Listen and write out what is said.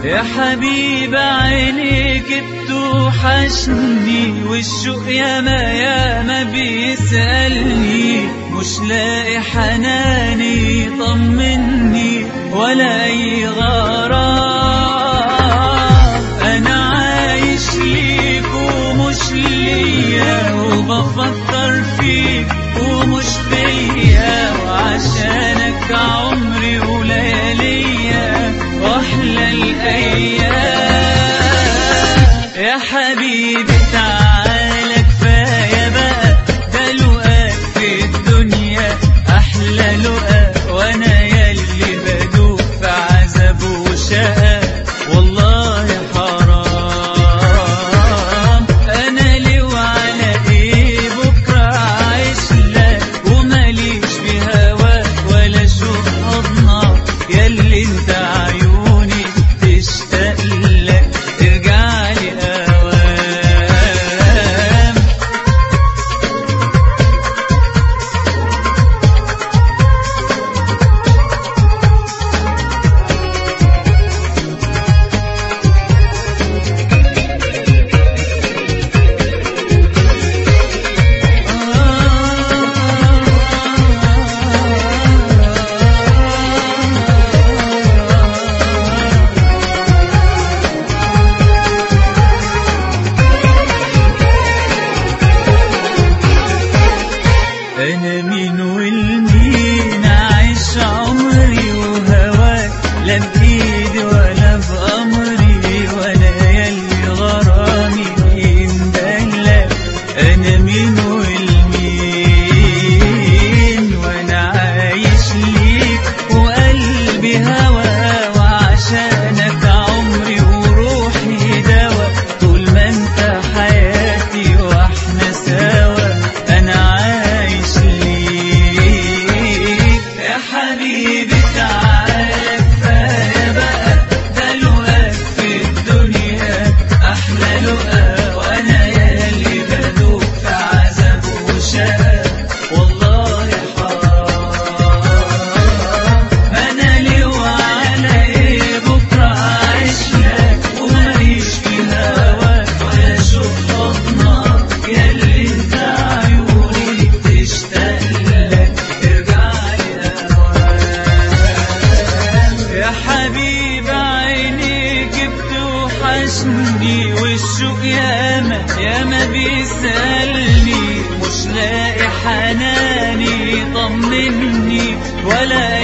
يا حبيب عينيك بتوحشني والشوق ياما ياما بيسألني مش لاقي حناني طمني ولا أي غرام أنا عايش ليك ومش ليا وبفكر فيك ومش فيا وعشانك عمري ولياليا واحلى الايام يا حبيبي تعالى كفايه بقى ده لقاك في الدنيا احلى لقا وانا يلي بدوب في عذاب وشقا والله حرام انا ليه وعلى ايه بكره عايش لك وماليش في هواك ولا شوف حضنك ياللي انت عيوني تشتاق لك ترجع لي اوام انا مين والمين عايش عمري وهواك لا بايدي ولا بامري ولا يلي غرامي يندلك انا مين والمين وانا عايش ليك وقلبي هوا وعشانك عمري وروحي دوا طول ما انت حياتي واحنا سوا انا عايش ليك يا حبيبي تعالى كفايه بقى ده لقاك في الدنيا احلى لقا وانا ياللي بدوب في عذاب وشقا والله حرام انا ليه وعلى ايه بكره عايش لك وماليش في هواك ولا اشوف حضنك ياللي انت عيوني تشتاق لك ارجع لي اوام يا حبيب عينيك بتوحشني والشوق ياما ياما بيسألني مش لاقي حناني طمني ولا